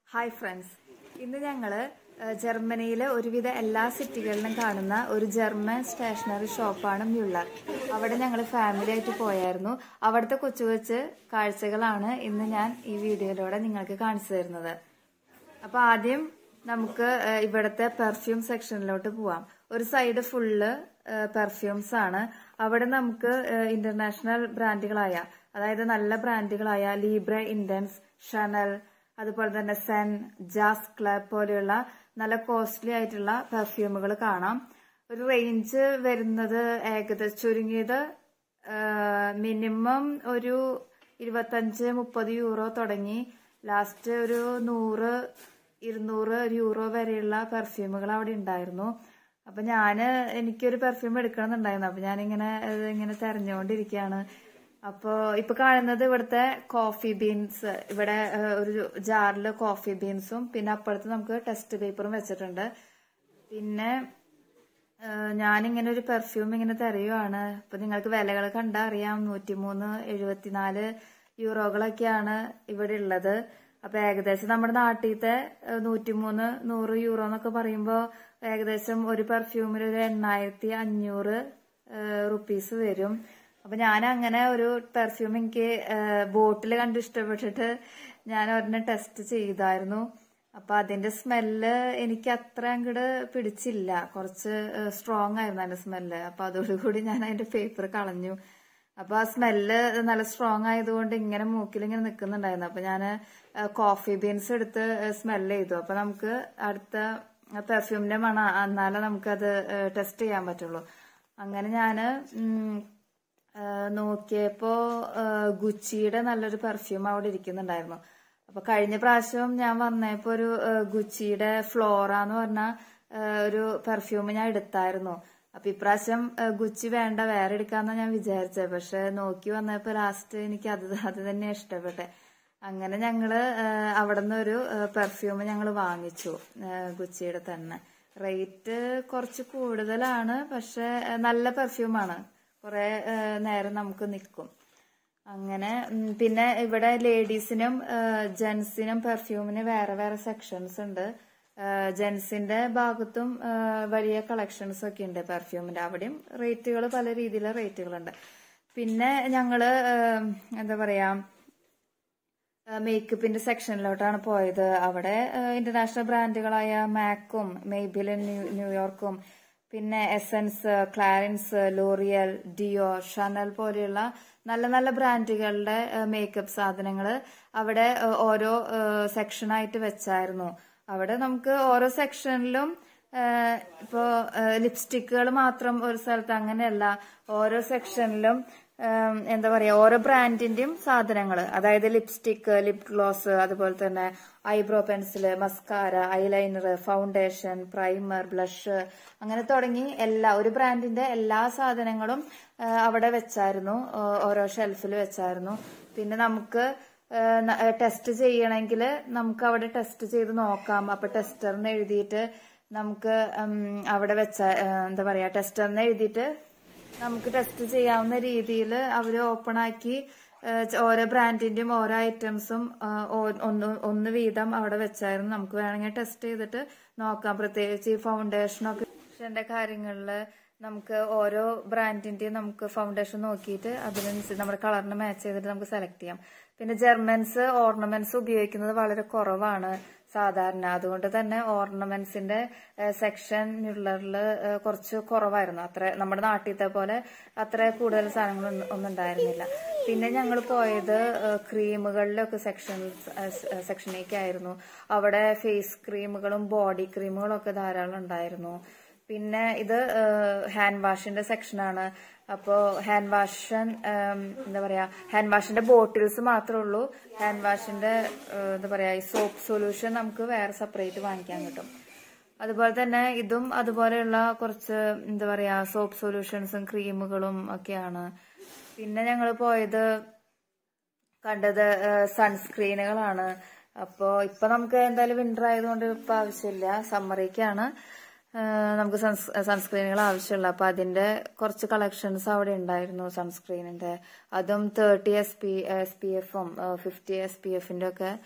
hi friends ഇന്ന് ഞങ്ങള് ഏഹ്, ജർമ്മനിയിലെ ഒരുവിധ എല്ലാ സിറ്റികളിലും കാണുന്ന ഒരു ജർമ്മൻ സ്റ്റേഷനറി ഷോപ്പാണ് മ്യുള്ളർ അവിടെ ഞങ്ങൾ ഫാമിലി ആയിട്ട് പോയായിരുന്നു അവിടുത്തെ കൊച്ചു കൊച്ചു കാഴ്ചകളാണ് ഇന്ന് ഞാൻ ഈ വീഡിയോയിലൂടെ നിങ്ങൾക്ക് കാണിച്ചു തരുന്നത് അപ്പൊ ആദ്യം നമുക്ക് ഏഹ്, ഇവിടുത്തെ പെർഫ്യൂം സെക്ഷനിലോട്ട് പോവാം ഒരു സൈഡ് ഫുള്ള് പെർഫ്യൂംസ് ആണ് അവിടെ നമുക്ക് ഇന്റർനാഷണൽ ബ്രാൻഡുകളായ അതായത് നല്ല ബ്രാൻഡുകളായ ലീബ്ര ഇൻഡൻസ് ഷനൽ അതുപോലെ തന്നെ സെൻ ജാസ് ക്ലബ് പോലെയുള്ള നല്ല കോസ്റ്റ്ലി ആയിട്ടുള്ള പെർഫ്യൂമുകൾ കാണാം ഒരു റേഞ്ച് വരുന്നത് ഏകദേശം ചുരുങ്ങിയത് മിനിമം ഒരു ഇരുപത്തഞ്ച് മുപ്പത് യൂറോ തുടങ്ങി ലാസ്റ്റ് ഒരു നൂറ് ഇരുന്നൂറ് യൂറോ വരെയുള്ള പെർഫ്യൂമുകൾ അവിടെ ഉണ്ടായിരുന്നു അപ്പൊ ഞാന് എനിക്കൊരു പെർഫ്യൂം എടുക്കണമെന്നുണ്ടായിരുന്നു അപ്പൊ ഞാനിങ്ങനെ ഇത് ഇങ്ങനെ തെരഞ്ഞുകൊണ്ടിരിക്കുകയാണ് അപ്പോ ഇപ്പൊ കാണുന്നത് ഇവിടുത്തെ കോഫി ബീൻസ് ഇവിടെ ഏഹ്, ഒരു ജാറില് കോഫി ബീൻസും പിന്നെ അപ്പുറത്ത് നമുക്ക് ടെസ്റ്റ് പേപ്പറും വെച്ചിട്ടുണ്ട് പിന്നെ ഏഹ്, ഞാനിങ്ങനെ ഒരു പെർഫ്യൂം ഇങ്ങനെ തിരയുവാണ് അപ്പൊ നിങ്ങൾക്ക് വിലകൾ കണ്ടാ അറിയാം നൂറ്റിമൂന്ന് എഴുപത്തിനാല് യൂറോകളൊക്കെയാണ് ഇവിടെ ഉള്ളത് അപ്പൊ ഏകദേശം നമ്മുടെ നാട്ടിലത്തെ ഏഹ്, നൂറ്റിമൂന്ന് നൂറ് യൂറോ എന്നൊക്കെ പറയുമ്പോൾ ഏകദേശം ഒരു പെർഫ്യൂമിന് ഒരു എണ്ണായിരത്തി അഞ്ഞൂറ് റുപ്പീസ് വരും അപ്പൊ ഞാൻ അങ്ങനെ ഒരു പെർഫ്യൂം എനിക്ക് ബോട്ടിൽ കണ്ട് ഇഷ്ടപ്പെട്ടിട്ട് ഞാൻ ഒരെണ്ണം ടെസ്റ്റ് ചെയ്തായിരുന്നു അപ്പൊ അതിന്റെ സ്മെല്ല് എനിക്ക് അത്ര അങ്ങോട്ട് പിടിച്ചില്ല കുറച്ച് സ്ട്രോങ് ആയിരുന്നു അതിന്റെ സ്മെല്ല് അപ്പൊ അതോടുകൂടി ഞാൻ അതിന്റെ പേപ്പർ കളഞ്ഞു അപ്പൊ ആ സ്മെല്ല് നല്ല സ്ട്രോങ് ആയതുകൊണ്ട് ഇങ്ങനെ മൂക്കിൽ ഇങ്ങനെ നിൽക്കുന്നുണ്ടായിരുന്നു അപ്പൊ ഞാൻ കോഫി ബീൻസ് എടുത്ത് സ്മെല്ല് ചെയ്തു അപ്പൊ നമുക്ക് അടുത്ത പെർഫ്യൂമിന്റെ മണം എന്നാലേ നമുക്കത് ടെസ്റ്റ് ചെയ്യാൻ പറ്റുള്ളൂ അങ്ങനെ ഞാന് ഉം, ആ, നോക്കിയപ്പോ ആ, ഗുച്ചിയുടെ നല്ലൊരു പെർഫ്യൂം അവിടെ ഇരിക്കുന്നുണ്ടായിരുന്നു അപ്പൊ കഴിഞ്ഞ പ്രാവശ്യം ഞാൻ വന്നപ്പോ ഒരു ആ, ഗുച്ചിയുടെ ഫ്ലോറ എന്ന് പറഞ്ഞ ആ, ഒരു പെർഫ്യൂം ഞാൻ എടുത്തായിരുന്നു അപ്പൊ ഇപ്രാവശ്യം ആ, ഗുച്ചി വേണ്ട വേറെ എടുക്കാന്നാ ഞാൻ വിചാരിച്ചത് പക്ഷെ നോക്കി വന്നപ്പോ ലാസ്റ്റ് എനിക്ക് അത് അത് തന്നെ ഇഷ്ടപ്പെട്ടെ അങ്ങനെ ഞങ്ങള് അവിടെ നിന്ന് ഒരു പെർഫ്യൂം ഞങ്ങൾ വാങ്ങിച്ചു ആ, ഗുച്ചിയുടെ തന്നെ റേറ്റ് കുറച്ച് കൂടുതലാണ് പക്ഷെ ആ, നല്ല പെർഫ്യൂമാണ് കുറെ ആ, നേരം നമുക്ക് നിൽക്കും അങ്ങനെ ഉം, പിന്നെ ഇവിടെ ലേഡീസിനും ജെൻസിനും പെർഫ്യൂമിന് വേറെ വേറെ സെക്ഷൻസ് ഉണ്ട് ജെൻസിന്റെ ഭാഗത്തും ആ, വലിയ കളക്ഷൻസ് ഒക്കെ ഉണ്ട് പെർഫ്യൂമിന്റെ അവിടെയും റേറ്റുകൾ പല രീതിയിലുള്ള റേറ്റുകളുണ്ട് പിന്നെ ഞങ്ങള് ആ, എന്താ പറയാ മേക്കപ്പിന്റെ സെക്ഷനിലോട്ടാണ് പോയത് അവിടെ ഇന്റർനാഷണൽ ബ്രാൻഡുകളായ മാക്കും മെയ്ബിലിൻ ന്യൂ- ന്യൂയോർക്കും പിന്നെ Essence Clarins L'Oreal Dior Chanel പോലെയുള്ള നല്ല നല്ല ബ്രാൻഡുകളുടെ മേക്കപ്പ് സാധനങ്ങൾ അവിടെ ഏഹ്, ഓരോ സെക്ഷനായിട്ട് വെച്ചായിരുന്നു അവിടെ നമുക്ക് ഓരോ സെക്ഷനിലും ഏഹ്, ഇപ്പോ ലിപ്സ്റ്റിക്കുകൾ മാത്രം ഒരു സ്ഥലത്ത് അങ്ങനെയല്ല ഓരോ സെക്ഷനിലും ഏം, എന്താ പറയാ ഓരോ ബ്രാൻഡിന്റെയും സാധനങ്ങൾ അതായത് ലിപ്സ്റ്റിക് ലിപ് ഗ്ലോസ് അതുപോലെ തന്നെ eyebrow pencil mascara eyeliner foundation primer blush അങ്ങനെ തുടങ്ങി എല്ലാ ഒരു ബ്രാൻഡിന്റെ എല്ലാ സാധനങ്ങളും ആ, അവിടെ വെച്ചായിരുന്നു ഓ- ഓരോ ഷെൽഫിൽ വെച്ചായിരുന്നു പിന്നെ നമുക്ക് ടെസ്റ്റ് ചെയ്യണമെങ്കിൽ നമുക്ക് അവിടെ ടെസ്റ്റ് ചെയ്ത് നോക്കാം അപ്പൊ ടെസ്റ്ററിന് എഴുതിയിട്ട് നമുക്ക് ഉം, അവിടെ വെച്ച ആ, എന്താ പറയാ ടെസ്റ്ററിന് എഴുതിയിട്ട് നമുക്ക് ടെസ്റ്റ് ചെയ്യാവുന്ന രീതിയിൽ അവർ ഓപ്പൺ ആക്കി ഏഹ്, ച- ഓരോ ബ്രാൻഡിന്റെയും ഓരോ ഐറ്റംസും ഏഹ്, ഓ- ഒന്ന് ഒന്ന് വീതം അവിടെ വെച്ചായിരുന്നു നമുക്ക് വേണമെങ്കിൽ ടെസ്റ്റ് ചെയ്തിട്ട് നോക്കാം പ്രത്യേകിച്ച് ഈ ഫൗണ്ടേഷനൊക്കെ ഫൗണ്ടേഷന്റെ കാര്യങ്ങളിൽ നമുക്ക് ഓരോ ബ്രാൻഡിന്റെയും നമുക്ക് ഫൗണ്ടേഷൻ നോക്കിയിട്ട് അതിനനുസരിച്ച് നമ്മുടെ കളറിന് മാച്ച് ചെയ്തിട്ട് നമുക്ക് സെലക്ട് ചെയ്യാം പിന്നെ ജർമ്മൻസ് ഓർണമെന്റ്സ് ഉപയോഗിക്കുന്നത് വളരെ കുറവാണ് സാധാരണ അതുകൊണ്ട് തന്നെ ഓർണമെന്റ്സിന്റെ സെക്ഷൻ മ്യുള്ളറിൽ കുറച്ച് കുറവായിരുന്നു അത്ര നമ്മുടെ നാട്ടിലത്തെ പോലെ അത്ര കൂടുതൽ സാധനങ്ങൾ ഒന്നും ഉണ്ടായിരുന്നില്ല പിന്നെ ഞങ്ങൾ പോയത് ഏഹ്, ക്രീമുകളിലൊക്കെ സെക്ഷൻ സെക്ഷനിലേക്കായിരുന്നു അവിടെ ഫേസ് ക്രീമുകളും ബോഡി ക്രീമുകളും ഒക്കെ ധാരാളം ഉണ്ടായിരുന്നു പിന്നെ ഇത് ഹാൻഡ് വാഷിന്റെ സെക്ഷനാണ് അപ്പോ ഹാൻഡ് വാഷൻ എന്താ പറയാ ഹാൻഡ് വാഷിന്റെ ബോട്ടിൽസ് മാത്രമേ ഉള്ളൂ ഹാൻഡ് വാഷിന്റെ ഏഹ്, എന്താ പറയാ ഈ സോപ്പ് സൊല്യൂഷൻ നമുക്ക് വേറെ സെപ്പറേറ്റ് വാങ്ങിക്കാൻ കിട്ടും അതുപോലെ തന്നെ ഇതും അതുപോലെയുള്ള കുറച്ച് എന്താ പറയാ സോപ്പ് സൊല്യൂഷൻസും ക്രീമുകളും ഒക്കെയാണ് പിന്നെ ഞങ്ങൾ പോയത് കണ്ടത് സൺസ്ക്രീനുകളാണ് അപ്പോ ഇപ്പൊ നമുക്ക് എന്തായാലും വിന്റർ ആയതുകൊണ്ട് ഇപ്പൊ ആവശ്യമില്ല സമ്മറിക്കാണ് നമുക്ക് സൺസ്ക്രീനുകൾ ആവശ്യമുള്ള അപ്പൊ അതിന്റെ കുറച്ച് കളക്ഷൻസ് അവിടെ ഉണ്ടായിരുന്നു സൺസ്ക്രീനിന്റെ അതും thirty S P S P എഫും ഫിഫ്റ്റി എസ് പി എഫിന്റെ ഒക്കെ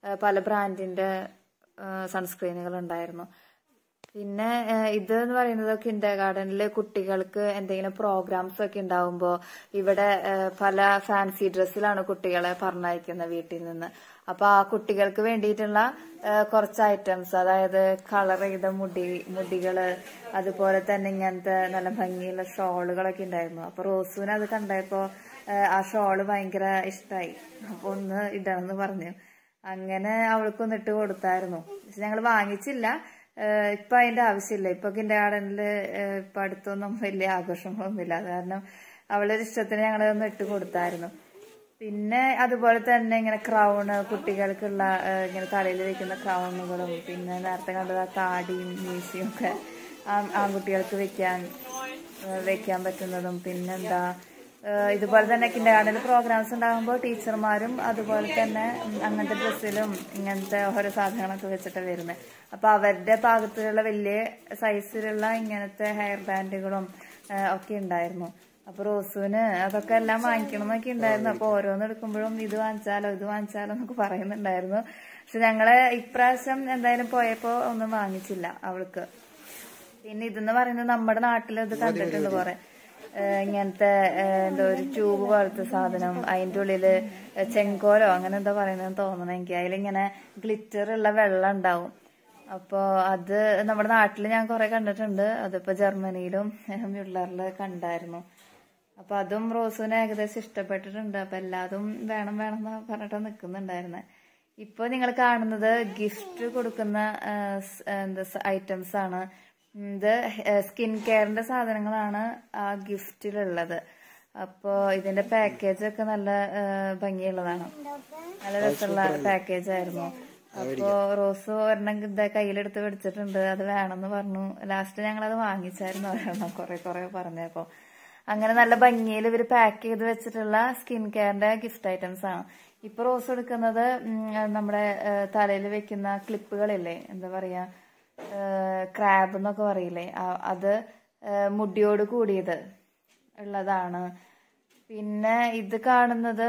ഏഹ് പല ബ്രാൻഡിന്റെ സൺസ്ക്രീനുകൾ ഉണ്ടായിരുന്നു പിന്നെ ഏഹ് ഇത് എന്ന് പറയുന്നത് കിൻഡർ ഗാർഡനിൽ കുട്ടികൾക്ക് എന്തെങ്കിലും പ്രോഗ്രാംസ് ഒക്കെ ഉണ്ടാവുമ്പോൾ ഇവിടെ ഏഹ് പല ഫാൻസി ഡ്രസ്സിലാണ് കുട്ടികളെ പറഞ്ഞയക്കുന്നത് വീട്ടിൽ നിന്ന് അപ്പൊ ആ കുട്ടികൾക്ക് വേണ്ടിയിട്ടുള്ള ഏഹ് കുറച്ച് ഐറ്റംസ് അതായത് കളർ ചെയ്ത മുടി മുടികള് അതുപോലെ തന്നെ ഇങ്ങനത്തെ നല്ല ഭംഗിയുള്ള ഷോളുകളൊക്കെ ഉണ്ടായിരുന്നു അപ്പൊ റോസുവിന് അത് കണ്ടപ്പോ ഏഹ് ആ ഷോള് ഭയങ്കര ഇഷ്ടമായി അപ്പൊ ഒന്ന് ഇടണമെന്ന് പറഞ്ഞു അങ്ങനെ അവൾക്കൊന്ന് ഇട്ട് കൊടുത്തായിരുന്നു പക്ഷെ ഞങ്ങൾ വാങ്ങിച്ചില്ല ഏഹ് ഇപ്പൊ അതിന്റെ ആവശ്യമില്ല ഇപ്പൊ കിൻഡർ ഗാർഡനില് ഇപ്പൊ അടുത്തൊന്നും വലിയ ആഘോഷങ്ങളൊന്നുമില്ല അത് കാരണം അവളുടെ ഇഷ്ടത്തിന് ഞങ്ങൾ ഒന്ന് ഇട്ട് കൊടുത്തായിരുന്നു പിന്നെ അതുപോലെ തന്നെ ഇങ്ങനെ ക്രൗണ് കുട്ടികൾക്കുള്ള ഏഹ് ഇങ്ങനെ തലയിൽ വെക്കുന്ന ക്രൗണുകളും പിന്നെ നേരത്തെ കണ്ടത് ആ താടിയും മീശയും ഒക്കെ ആ- ആൺകുട്ടികൾക്ക് വെക്കാൻ ഏഹ് വെക്കാൻ പറ്റുന്നതും പിന്നെന്താ ഏഹ് ഇതുപോലെ തന്നെ കിൻഡർ ഗാർഡനിൽ പ്രോഗ്രാംസ് ഉണ്ടാകുമ്പോൾ ടീച്ചർമാരും അതുപോലെ തന്നെ ഉം, അങ്ങനത്തെ ഡ്രസ്സിലും ഇങ്ങനത്തെ ഓരോ സാധനങ്ങളൊക്കെ വെച്ചിട്ടാണ് വരുന്നത് അപ്പൊ അവരുടെ പാകത്തിലുള്ള വലിയ സൈസിലുള്ള ഇങ്ങനത്തെ ഹെയർ ബാൻഡുകളും ഏഹ് ഒക്കെ ഉണ്ടായിരുന്നു അപ്പൊ റോസുവിന് അതൊക്കെ എല്ലാം വാങ്ങിക്കണം എന്നൊക്കെ ഉണ്ടായിരുന്നു അപ്പൊ ഓരോന്ന് എടുക്കുമ്പോഴും ഇത് വാങ്ങിച്ചാലോ ഇത് വാങ്ങിച്ചാലോ എന്നൊക്കെ പറയുന്നുണ്ടായിരുന്നു പക്ഷെ ഞങ്ങള് ഇപ്രാവശ്യം എന്തായാലും പോയപ്പോ ഒന്നും വാങ്ങിച്ചില്ല അവൾക്ക് പിന്നെ ഇതെന്ന് പറയുന്നത് നമ്മുടെ നാട്ടിൽ ഇത് കണ്ടിട്ടുണ്ട് കുറെ ഏഹ് ഇങ്ങനത്തെ ഏഹ് എന്തോ ഒരു ട്യൂബ് പോലത്തെ സാധനം അതിന്റെ ഉള്ളില് ചെങ്കോലോ അങ്ങനെ എന്താ പറയുന്നത് തോന്നണം എനിക്ക് അതിലിങ്ങനെ ഗ്ലിറ്റർ ഉള്ള വെള്ളം ഉണ്ടാവും അപ്പോ അത് നമ്മുടെ നാട്ടിൽ ഞാൻ കുറെ കണ്ടിട്ടുണ്ട് അതിപ്പോ ജർമ്മനിയിലും മ്യുള്ളറിൽ കണ്ടായിരുന്നു അപ്പൊ അതും റോസുവിന് ഏകദേശം ഇഷ്ടപ്പെട്ടിട്ടുണ്ട് അപ്പൊ എല്ലാതും വേണം വേണം എന്ന് പറഞ്ഞിട്ട് നിൽക്കുന്നുണ്ടായിരുന്നെ ഇപ്പൊ നിങ്ങൾ കാണുന്നത് ഗിഫ്റ്റ് കൊടുക്കുന്ന ആ, സ്- എന്താ ഐറ്റംസ് ആണ് ഇത് സ്കിൻ കെയറിന്റെ സാധനങ്ങളാണ് ആ ഗിഫ്റ്റിലുള്ളത് അപ്പോ ഇതിന്റെ പാക്കേജ് ഒക്കെ നല്ല ആ, ഭംഗിയുള്ളതാണ് നല്ല രസമുള്ള പാക്കേജ് ആയിരുന്നു അപ്പോ റോസ് ഒരെണ്ണം ഇത് കയ്യിലെടുത്ത് പിടിച്ചിട്ടുണ്ട് അത് വേണമെന്ന് പറഞ്ഞു ലാസ്റ്റ് ഞങ്ങൾ അത് വാങ്ങിച്ചായിരുന്നു ഒരെണ്ണം കുറെ കുറെ പറഞ്ഞപ്പോ അങ്ങനെ നല്ല ഭംഗിയിൽ ഇവർ പാക്ക് ചെയ്ത് വെച്ചിട്ടുള്ള സ്കിൻ കെയറിന്റെ ഗിഫ്റ്റ് ഐറ്റംസ് ആണ് ഇപ്പൊ റോസ് എടുക്കുന്നത് ഉം, നമ്മുടെ തലയിൽ വെക്കുന്ന ക്ലിപ്പുകളില്ലേ എന്താ പറയാ ക്രാബ് എന്നൊക്കെ പറയില്ലേ ആ- അത് ഏഹ്, മുടിയോട് കൂടിയത് ഉള്ളതാണ് പിന്നെ ഇത് കാണുന്നത്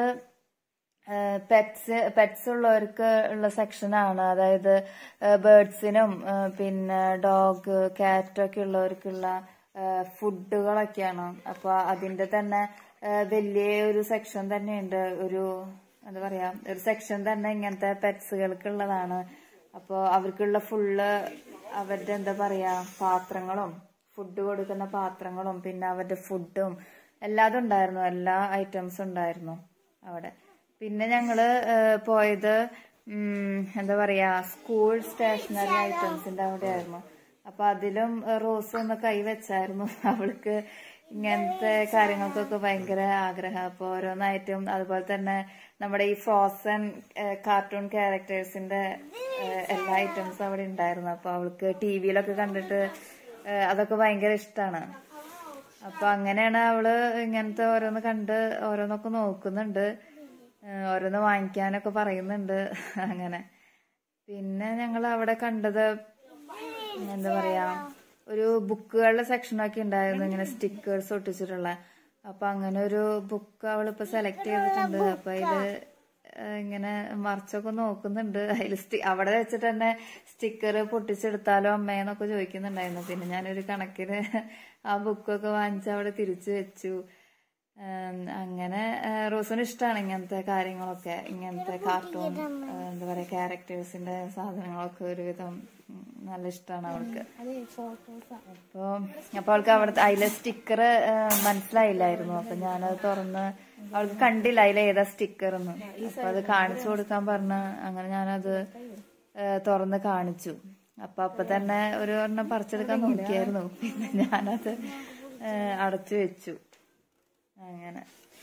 പെറ്റ്സ് പെറ്റ്സ് ഉള്ളവർക്ക് ഉള്ള സെക്ഷനാണ് അതായത് ബേർഡ്സിനും പിന്നെ ഡോഗ് കാറ്റ് ഒക്കെ ഉള്ളവർക്കുള്ള ഫുഡുകളൊക്കെയാണ് അപ്പൊ അതിന്റെ തന്നെ ആ, വലിയ ഒരു സെക്ഷൻ തന്നെയുണ്ട് ഒരു എന്താ പറയാ ഒരു സെക്ഷൻ തന്നെ ഇങ്ങനത്തെ പെറ്റ്സുകൾക്കുള്ളതാണ് അപ്പോൾ അവർക്കുള്ള ഫുള്ള് അവരുടെ എന്താ പറയാ പാത്രങ്ങളും ഫുഡ് കൊടുക്കുന്ന പാത്രങ്ങളും പിന്നെ അവരുടെ ഫുഡും എല്ലാതും ഉണ്ടായിരുന്നു എല്ലാ ഐറ്റംസും ഉണ്ടായിരുന്നു അവിടെ പിന്നെ ഞങ്ങള് ഏഹ്, പോയത് ഉം, എന്താ പറയാ സ്കൂൾ സ്റ്റേഷനറി ഐറ്റംസിന്റെ അവിടെ ആയിരുന്നു അപ്പൊ അതിലും ഏഹ്, റോസ് ഒന്ന് കൈ വെച്ചായിരുന്നു അവൾക്ക് ഇങ്ങനത്തെ കാര്യങ്ങൾക്കൊക്കെ ഭയങ്കര ആഗ്രഹം അപ്പൊ ഓരോന്നായിട്ടും അതുപോലെ തന്നെ നമ്മുടെ ഈ ഫ്രോസൺ കാർട്ടൂൺ ക്യാരക്ടേഴ്സിന്റെ ഏഹ്, എല്ലാ ഐറ്റംസും അവിടെ ഉണ്ടായിരുന്നു അപ്പൊ അവൾക്ക് ടി വിയിലൊക്കെ കണ്ടിട്ട് ഏഹ്, അതൊക്കെ ഭയങ്കര ഇഷ്ടമാണ് അപ്പൊ അങ്ങനെയാണ് അവള് ഇങ്ങനത്തെ ഓരോന്ന് കണ്ട് ഓരോന്നൊക്കെ നോക്കുന്നുണ്ട് ഏഹ് ഓരോന്ന് വാങ്ങിക്കാനൊക്കെ പറയുന്നുണ്ട് അങ്ങനെ പിന്നെ ഞങ്ങൾ അവിടെ കണ്ടത് എന്താ പറയാ ഒരു ബുക്കുകളുടെ സെക്ഷനൊക്കെ ഉണ്ടായിരുന്നു ഇങ്ങനെ സ്റ്റിക്കേഴ്സ് ഒട്ടിച്ചിട്ടുള്ള അപ്പൊ അങ്ങനെ ഒരു ബുക്ക് അവളിപ്പോ സെലക്ട് ചെയ്തിട്ടുണ്ട് അപ്പൊ അതില് ഏഹ് ഇങ്ങനെ മറിച്ചൊക്കെ നോക്കുന്നുണ്ട് അതിൽ അവിടെ വെച്ചിട്ട് തന്നെ സ്റ്റിക്കർ പൊട്ടിച്ചെടുത്താലോ അമ്മേന്നൊക്കെ ചോദിക്കുന്നുണ്ടായിരുന്നു പിന്നെ ഞാനൊരു കണക്കിന് ആ ബുക്കൊക്കെ വാങ്ങിച്ച് അവിടെ തിരിച്ചു വെച്ചു ഏം, അങ്ങനെ ഏഹ്, റോസിന് ഇഷ്ടമാണ് ഇങ്ങനത്തെ കാര്യങ്ങളൊക്കെ ഇങ്ങനത്തെ കാർട്ടൂൺ ഏഹ്, എന്താ പറയാ ക്യാരക്ടേഴ്സിന്റെ സാധനങ്ങളൊക്കെ ഒരുവിധം ഉം, നല്ല ഇഷ്ടമാണ് അവൾക്ക് അപ്പൊ അപ്പൊ അവൾക്ക് അവിടുത്തെ അതിലെ സ്റ്റിക്കർ മനസ്സിലായില്ലായിരുന്നു അപ്പൊ ഞാനത് തുറന്ന് അവൾക്ക് കണ്ടില്ല അതിലെ ഏതാ സ്റ്റിക്കർ എന്ന് അപ്പൊ അത് കാണിച്ചു കൊടുക്കാൻ പറഞ്ഞ് അങ്ങനെ ഞാനത് ഏഹ്, തുറന്ന് കാണിച്ചു അപ്പൊ അപ്പൊ തന്നെ ഒരു ഒരെണ്ണം പറിച്ചെടുക്കാൻ നോക്കിയായിരുന്നു പിന്നെ ഞാനത് ഏഹ്, അടച്ചു വെച്ചു അങ്ങനെ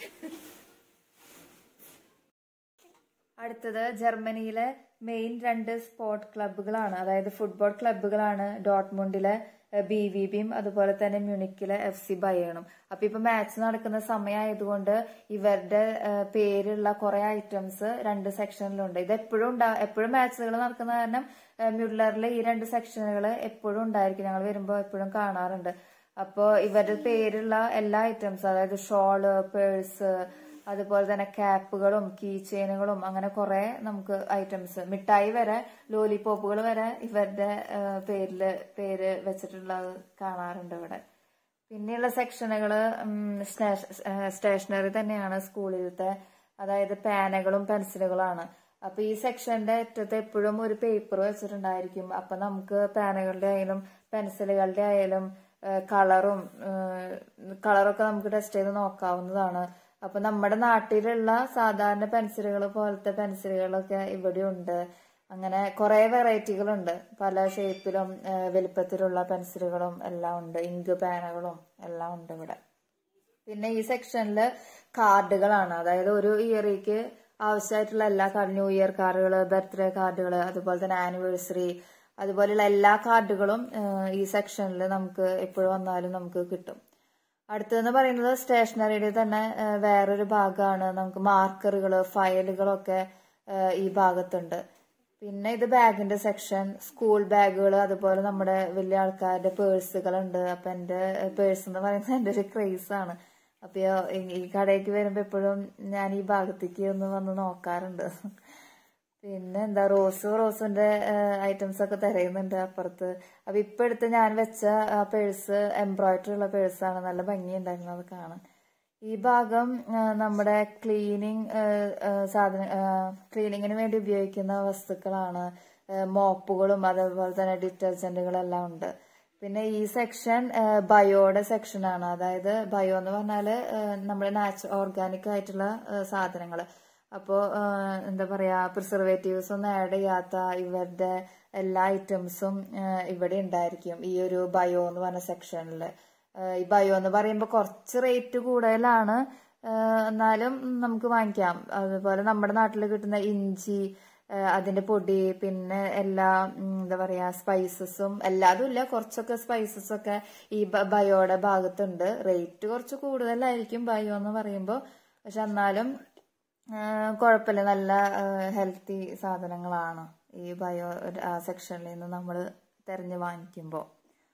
അടുത്തത് ജർമ്മനിയിലെ മെയിൻ രണ്ട് സ്പോർട്ട് ക്ലബ്ബുകളാണ് അതായത് ഫുട്ബോൾ ക്ലബ്ബുകളാണ് ഡോട്ട്മുണ്ടിലെ ബി വി ബിയും അതുപോലെ തന്നെ മ്യൂണിക്കിലെ എഫ് സി ബയേണും അപ്പൊ ഇപ്പൊ മാച്ച് നടക്കുന്ന സമയമായതുകൊണ്ട് ഇവരുടെ ഏഹ്, പേരുള്ള കുറെ ഐറ്റംസ് രണ്ട് സെക്ഷനിലുണ്ട് ഇത് എപ്പോഴും ഉണ്ടാ എപ്പോഴും മാച്ചുകൾ നടക്കുന്ന കാരണം ഏഹ്, മ്യുള്ളറിലെ ഈ രണ്ട് സെക്ഷനുകൾ എപ്പോഴും ഉണ്ടായിരിക്കും ഞങ്ങൾ വരുമ്പോൾ എപ്പോഴും കാണാറുണ്ട് അപ്പോ ഇവരുടെ പേരുള്ള എല്ലാ ഐറ്റംസ് അതായത് ഷോള് പേഴ്സ് അതുപോലെ തന്നെ ക്യാപ്പുകളും കീ ചെയിനുകളും അങ്ങനെ കുറെ നമുക്ക് ഐറ്റംസ് മിഠായി വരെ ലോലിപോപ്പുകൾ വരെ ഇവരുടെ ആ, പേരില് പേര് വെച്ചിട്ടുള്ളത് കാണാറുണ്ട് ഇവിടെ പിന്നെയുള്ള സെക്ഷനുകള് സ്റ്റേഷനറി തന്നെയാണ് സ്കൂളിലത്തെ അതായത് പേനകളും പെൻസിലുകളാണ് അപ്പൊ ഈ സെക്ഷന്റെ അറ്റത്ത് എപ്പോഴും ഒരു പേപ്പർ വെച്ചിട്ടുണ്ടായിരിക്കും അപ്പൊ നമുക്ക് പേനകളുടെ ആയാലും പെൻസിലുകളുടെ ആയാലും കളറും കളറൊക്കെ നമുക്ക് ടെസ്റ്റ് ചെയ്ത് നോക്കാവുന്നതാണ് അപ്പൊ നമ്മുടെ നാട്ടിലുള്ള സാധാരണ പെൻസിലുകൾ പോലത്തെ പെൻസിലുകളൊക്കെ ഇവിടെ ഉണ്ട് അങ്ങനെ കുറെ വെറൈറ്റികളുണ്ട് പല ഷേപ്പിലും വലുപ്പത്തിലുള്ള പെൻസിലുകളും എല്ലാം ഉണ്ട് ഇങ്ക് പേനകളും എല്ലാം ഉണ്ട് ഇവിടെ പിന്നെ ഈ സെക്ഷനിൽ കാർഡുകളാണ് അതായത് ഒരു ഇയറിക്ക് ആവശ്യമായിട്ടുള്ള എല്ലാ കാർഡ് ന്യൂ ഇയർ കാർഡുകൾ ബർത്ത്ഡേ കാർഡുകൾ അതുപോലെ തന്നെ ആനിവേഴ്സറി അതുപോലെയുള്ള എല്ലാ കാർഡുകളും ഏഹ്, ഈ സെക്ഷനിൽ നമുക്ക് എപ്പോഴും വന്നാലും നമുക്ക് കിട്ടും അടുത്തതെന്ന് പറയുന്നത് സ്റ്റേഷനറിയുടെ തന്നെ ഏഹ്, വേറൊരു ഭാഗമാണ് നമുക്ക് മാർക്കറുകൾ ഫയലുകളൊക്കെ ഏഹ്, ഈ ഭാഗത്തുണ്ട് പിന്നെ ഇത് ബാഗിന്റെ സെക്ഷൻ സ്കൂൾ ബാഗുകൾ അതുപോലെ നമ്മുടെ വലിയ ആൾക്കാരുടെ പേഴ്സുകളുണ്ട് അപ്പൊ എന്റെ പേഴ്സ് എന്ന് പറയുന്നത് എന്റെ ഒരു ക്രേസ് ആണ് അപ്പൊ ഈ- ഈ കടയ്ക്ക് വരുമ്പോ എപ്പോഴും ഞാൻ ഈ ഭാഗത്തേക്ക് ഒന്ന് വന്ന് നോക്കാറുണ്ട് പിന്നെ എന്താ റോസ് റോസിന്റെ ഐറ്റംസ് ഒക്കെ തിരയുന്നുണ്ട് അപ്പുറത്ത് അപ്പൊ ഇപ്പൊ എടുത്ത് ഞാൻ വെച്ച ആ പേഴ്സ് എംബ്രോയിഡറി ഉള്ള പേഴ്സാണ് നല്ല ഭംഗിയുണ്ടായിരുന്നു അത് കാണാൻ ഈ ഭാഗം ആ, നമ്മുടെ ക്ലീനിങ് സാധന ക്ലീനിങ്ങിന് വേണ്ടി ഉപയോഗിക്കുന്ന വസ്തുക്കളാണ് ആ, മോപ്പുകളും അതേപോലെ തന്നെ ഡിറ്റർജന്റുകളെല്ലാം ഉണ്ട് പിന്നെ ഈ സെക്ഷൻ ബയോയുടെ സെക്ഷനാണ് അതായത് ബയോ എന്ന് പറഞ്ഞാല് ആ, നമ്മുടെ നാച്ചുറൽ ഓർഗാനിക് ആയിട്ടുള്ള സാധനങ്ങൾ അപ്പോൾ എന്താ പറയാ പ്രിസർവേറ്റീവ്സ് ഒന്നും ആഡ് ചെയ്യാത്ത ഇവരുടെ എല്ലാ ഐറ്റംസും ഇവിടെ ഉണ്ടായിരിക്കും ഈ ഒരു ബയോ എന്ന് പറഞ്ഞ സെക്ഷനിൽ ഈ ബയോ എന്ന് പറയുമ്പോൾ കുറച്ച് റേറ്റ് കൂടുതലാണ് ആഹ് എന്നാലും നമുക്ക് വാങ്ങിക്കാം അതുപോലെ നമ്മുടെ നാട്ടിൽ കിട്ടുന്ന ഇഞ്ചി ആഹ് അതിന്റെ പൊടി പിന്നെ എല്ലാ ഉം, എന്താ പറയാ സ്പൈസസും എല്ലാതും ഇല്ല കുറച്ചൊക്കെ സ്പൈസസ് ഒക്കെ ഈ ബ- ബയോയുടെ ഭാഗത്തുണ്ട് റേറ്റ് കുറച്ച് കൂടുതലായിരിക്കും ബയോ എന്ന് പറയുമ്പോൾ പക്ഷെ എന്നാലും ആഹ് കുഴപ്പമില്ല നല്ല ഹെൽത്തി സാധനങ്ങളാണ് ഈ ബയോ സെക്ഷനിൽ നിന്ന് നമ്മൾ തെരഞ്ഞു വാങ്ങിക്കുമ്പോൾ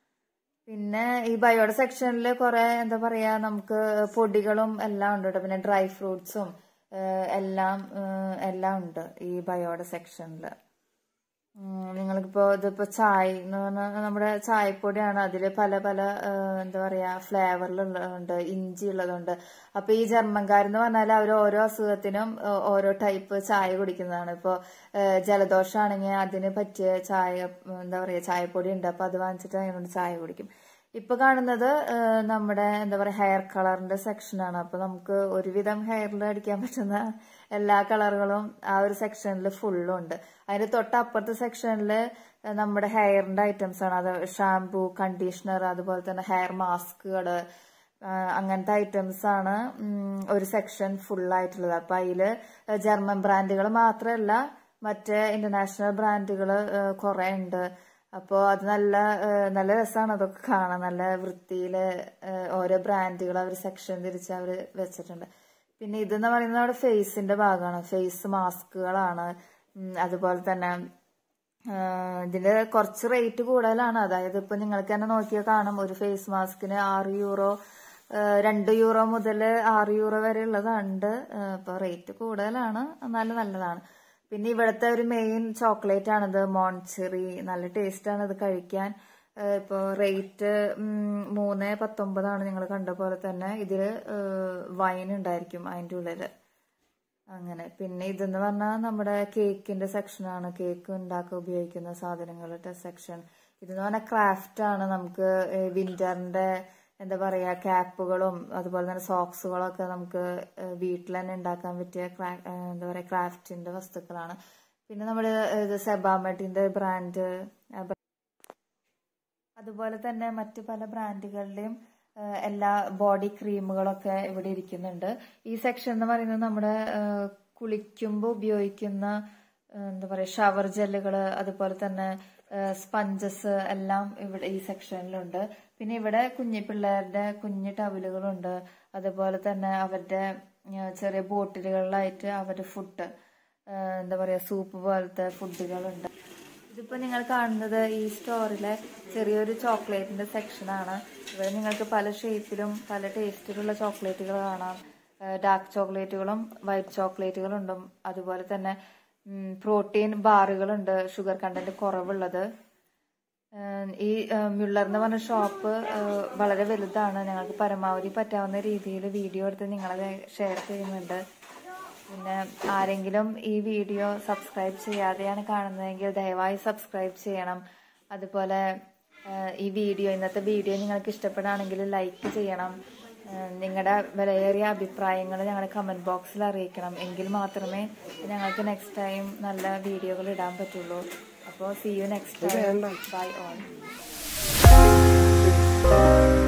പിന്നെ ഈ ബയോയുടെ സെക്ഷനിൽ കുറെ എന്താ പറയാ നമുക്ക് പൊടികളും എല്ലാം ഉണ്ട് കേട്ടോ പിന്നെ ഡ്രൈ ഫ്രൂട്ട്സും എല്ലാം ഏഹ് എല്ലാം ഉണ്ട് ഈ ബയോയുടെ സെക്ഷനിൽ നിങ്ങൾക്കിപ്പോ ഇതിപ്പോ ചായ എന്ന് പറഞ്ഞാൽ നമ്മുടെ ചായപ്പൊടിയാണ് അതിൽ പല പല ഏഹ്, എന്താ പറയാ ഫ്ലേവറിലുള്ളതുണ്ട് ഇഞ്ചി ഉള്ളതുണ്ട് അപ്പൊ ഈ ജർമ്മൻകാരെന്ന് പറഞ്ഞാൽ അവർ ഓരോ അസുഖത്തിനും ഏഹ്, ഓരോ ടൈപ്പ് ചായ കുടിക്കുന്നതാണ് ഇപ്പോ ജലദോഷമാണെങ്കിൽ അതിന് പറ്റിയ ചായ ഉം, എന്താ പറയാ ചായപ്പൊടി ഉണ്ട് അപ്പൊ അത് വാങ്ങിച്ചിട്ട് അതിനോട് ചായ കുടിക്കും ഇപ്പൊ കാണുന്നത് ഏഹ്, നമ്മുടെ എന്താ പറയാ ഹെയർ കളറിന്റെ സെക്ഷനാണ് അപ്പൊ നമുക്ക് ഒരുവിധം ഹെയറിൽ അടിക്കാൻ പറ്റുന്ന എല്ലാ കളറുകളും ആ ഒരു സെക്ഷനിൽ ഫുള്ളും ഉണ്ട് അതിന്റെ തൊട്ടപ്പുറത്തെ സെക്ഷനിൽ നമ്മുടെ ഹെയറിന്റെ ഐറ്റംസ് ആണ് അത് ഷാംപൂ കണ്ടീഷണർ അതുപോലെ തന്നെ ഹെയർ മാസ്കുകൾ അങ്ങനത്തെ ഐറ്റംസ് ആണ് ഉം, ഒരു സെക്ഷൻ ഫുൾ ആയിട്ടുള്ളത് അപ്പൊ അതില് ജർമ്മൻ ബ്രാൻഡുകൾ മാത്രമല്ല മറ്റേ ഇന്റർനാഷണൽ ബ്രാൻഡുകൾ കുറെ ഉണ്ട് അപ്പോൾ അത് നല്ല ഏഹ്, നല്ല രസമാണ് അതൊക്കെ കാണാൻ നല്ല വൃത്തിയില് ഏഹ്, ഓരോ ബ്രാൻഡുകൾ അവർ സെക്ഷൻ തിരിച്ച് അവർ വെച്ചിട്ടുണ്ട് പിന്നെ ഇതെന്ന് പറയുന്നത് നമ്മുടെ ഫേസിന്റെ ഭാഗമാണ് ഫേസ് മാസ്കുകളാണ് ഉം, അതുപോലെ തന്നെ ആഹ് ഇതിന്റെ കുറച്ച് റേറ്റ് കൂടുതലാണ് അതായത് ഇപ്പൊ നിങ്ങൾക്ക് തന്നെ നോക്കിയാൽ കാണും ഒരു ഫേസ് മാസ്കിന് ആറ് യൂറോ ആഹ് രണ്ട് യൂറോ മുതൽ ആറ് യൂറോ വരെ ഉള്ളതുണ്ട് ആഹ് ഇപ്പൊ റേറ്റ് കൂടുതലാണ് എന്നാലും നല്ലതാണ് പിന്നെ ഇവിടുത്തെ ഒരു മെയിൻ ചോക്ലേറ്റ് ആണിത് മോൺചെറി നല്ല ടേസ്റ്റ് ആണ് ഇത് കഴിക്കാൻ ആഹ് ഇപ്പൊ റേറ്റ് മൂന്ന് പത്തൊമ്പതാണ് നിങ്ങൾ കണ്ട പോലെ തന്നെ ഇതില് വൈൻ ഉണ്ടായിരിക്കും അതിന്റെ ഉള്ളില് അങ്ങനെ പിന്നെ ഇതെന്ന് പറഞ്ഞാൽ നമ്മുടെ കേക്കിന്റെ സെക്ഷനാണ് കേക്ക് ഉണ്ടാക്കാൻ ഉപയോഗിക്കുന്ന സാധനങ്ങളുടെ സെക്ഷൻ ഇതെന്ന് പറഞ്ഞാൽ ക്രാഫ്റ്റ് ആണ് നമുക്ക് വിന്ററിന്റെ എന്താ പറയാ ക്യാപ്പുകളും അതുപോലെ തന്നെ സോക്സുകളൊക്കെ നമുക്ക് വീട്ടിൽ തന്നെ ഉണ്ടാക്കാൻ പറ്റിയ ക്രാ- ഏഹ് എന്താ പറയാ ക്രാഫ്റ്റിന്റെ വസ്തുക്കളാണ് പിന്നെ നമ്മുടെ ഇത് സെബാമെട്ടിന്റെ ബ്രാൻഡ് അതുപോലെ തന്നെ മറ്റു പല ബ്രാൻഡുകളുടെയും ഏഹ്, എല്ലാ ബോഡി ക്രീമുകളൊക്കെ ഇവിടെ ഇരിക്കുന്നുണ്ട് ഈ സെക്ഷൻ എന്ന് പറയുന്നത് നമ്മുടെ ഏഹ്, കുളിക്കുമ്പോൾ ഉപയോഗിക്കുന്ന ഏഹ്, എന്താ പറയുക ഷവർ ജെല്ലുകള് അതുപോലെ തന്നെ സ്പഞ്ചസ് എല്ലാം ഇവിടെ ഈ സെക്ഷനിലുണ്ട് പിന്നെ ഇവിടെ കുഞ്ഞു പിള്ളേരുടെ കുഞ്ഞു ടവലുകളുണ്ട് അതുപോലെ തന്നെ അവരുടെ ഏഹ്, ചെറിയ ബോട്ടിലുകളിലായിട്ട് അവരുടെ ഫുഡ് എന്താ പറയാ സൂപ്പ് പോലത്തെ ഫുഡുകളുണ്ട് ഇതിപ്പോ നിങ്ങൾ കാണുന്നത് ഈ സ്റ്റോറിലെ ചെറിയൊരു ചോക്ലേറ്റിന്റെ സെക്ഷനാണ് ഇവിടെ നിങ്ങൾക്ക് പല ഷേപ്പിലും പല ടേസ്റ്റിലുള്ള ചോക്ലേറ്റുകൾ കാണാം ഡാർക്ക് ചോക്ലേറ്റുകളും വൈറ്റ് ചോക്ലേറ്റുകളും ഉണ്ട് അതുപോലെ തന്നെ പ്രോട്ടീൻ ബാറുകളുണ്ട് ഷുഗർ കണ്ടന്റ് കുറവുള്ളത് ഏഹ് ഈ ഏഹ് മ്യുള്ളർ എന്ന് പറഞ്ഞ ഷോപ്പ് ഏഹ് വളരെ വലുതാണ് ഞങ്ങൾക്ക് പരമാവധി പറ്റാവുന്ന രീതിയിൽ വീഡിയോ എടുത്ത് നിങ്ങളെ ഷെയർ ചെയ്യുന്നുണ്ട് പിന്നെ ആരെങ്കിലും ഈ വീഡിയോ സബ്സ്ക്രൈബ് ചെയ്യാതെയാണ് കാണുന്നതെങ്കിൽ ദയവായി സബ്സ്ക്രൈബ് ചെയ്യണം അതുപോലെ ഏഹ് ഈ വീഡിയോ ഇന്നത്തെ വീഡിയോ നിങ്ങൾക്ക് ഇഷ്ടപ്പെടുകയാണെങ്കിൽ ലൈക്ക് ചെയ്യണം ഏഹ് നിങ്ങളുടെ വിലയേറിയ അഭിപ്രായങ്ങൾ ഞങ്ങളുടെ കമന്റ് ബോക്സിൽ അറിയിക്കണം എങ്കിൽ മാത്രമേ ഞങ്ങൾക്ക് നെക്സ്റ്റ് ടൈം നല്ല വീഡിയോകൾ ഇടാൻ പറ്റുള്ളൂ അപ്പോൾ see you next time bye all